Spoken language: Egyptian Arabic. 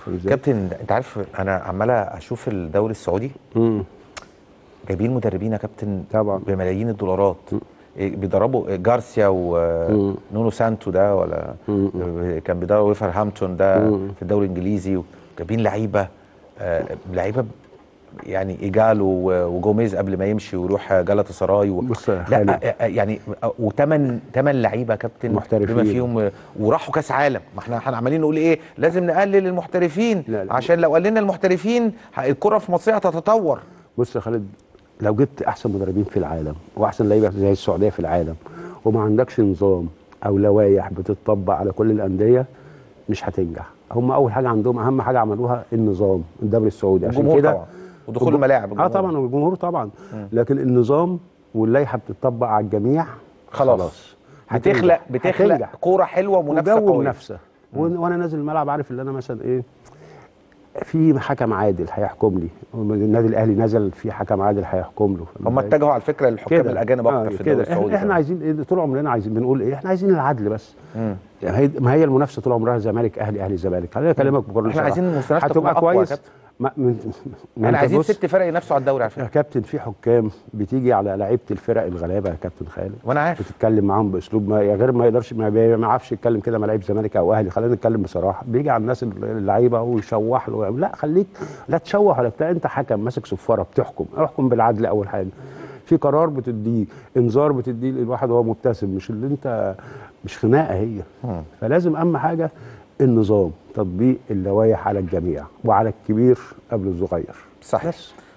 ازاي كابتن انت عارف انا عمال اشوف الدوري السعودي مم. جايبين مدربين يا كابتن طبعا. بملايين الدولارات إيه، بيدربوا جارسيا ونونو سانتو ده ولا كان بيدرب ويفرهامبتون ده في الدوري الانجليزي جايبين لعيبه آه، لعيبه يعني ايجالو و- وجوميز قبل ما يمشي ويروح جالاتا سراي و... بص يا لا خالد. آه، آه، يعني وثمان ثمان لعيبه يا كابتن محترفين. بما فيهم آه، وراحوا كاس عالم ما احنا احنا عمالين نقول ايه لازم نقلل المحترفين لا، لا. عشان لو قللنا المحترفين ه- الكره في مصر هتتطور بص يا خالد لو جبت احسن مدربين في العالم واحسن لعيبه زي السعوديه في العالم وما عندكش نظام او لوائح بتطبق على كل الانديه مش هتنجح هم اول حاجه عندهم اهم حاجه عملوها النظام الدوري السعودي عشان الجمهور كده طبعا ودخول الجم- الملاعب اه الجمهور. طبعا والجمهور طبعا لكن النظام واللائحه بتطبق على الجميع خلاص بتخلق هتنجح. بتخلق هتنجح. كوره حلوه ومنافسه وجو قويه منافسه وأنا- وانا نازل الملعب عارف اللي انا مثلا ايه في حكم عادل هيحكم لي النادي الاهلي نزل في حكم عادل هيحكم له هم اتجهوا على الفكره للحكام الاجانب اكتر في الدوري كده السعودي احنا, احنا كمان. عايزين ايه طول عمرنا عايزين بنقول ايه احنا عايزين العدل بس يعني هي ما هي المنافسه طول عمرها زمالك اهلي اهلي زمالك خليني اكلمك بكل احنا صراحة. عايزين المنافسة تكون هتبقى أقوى يا كويس كابتن. ما من ما احنا أنت عايزين بص، ست فرق ينافسوا على الدوري على يا فكره كابتن في حكام بتيجي على لعيبه الفرق الغلابه يا كابتن خالد وانا عارف بتتكلم معاهم باسلوب ما غير ما يقدرش ما بي- ما يعرفش يتكلم كده مع لعيب زمالك او اهلي خلينا نتكلم بصراحه بيجي على الناس اللعيبه ويشوح له ويعمل- لا خليك لا تشوح ولا بتاع انت حكم ماسك صفاره بتحكم احكم بالعدل اول حاجه في قرار بتديه انذار بتديه للواحد وهو مبتسم مش اللي انت مش خناقه هي فلازم اهم حاجه النظام تطبيق اللوائح على الجميع وعلى الكبير قبل الصغير صحيح بس